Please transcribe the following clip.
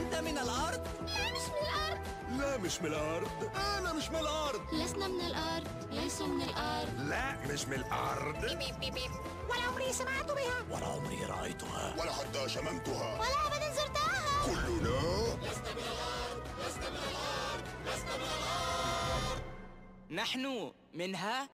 أنت من الأرض؟ لا مش من الأرض لا مش من الأرض أنا مش من الأرض لسنا من الأرض ليسوا من الأرض لا مش من الأرض بيب بيب بيب ولا عمري سمعت بها ولا عمري رأيتها ولا حتى شممتها ولا أبدا زرتها كلنا نحن منها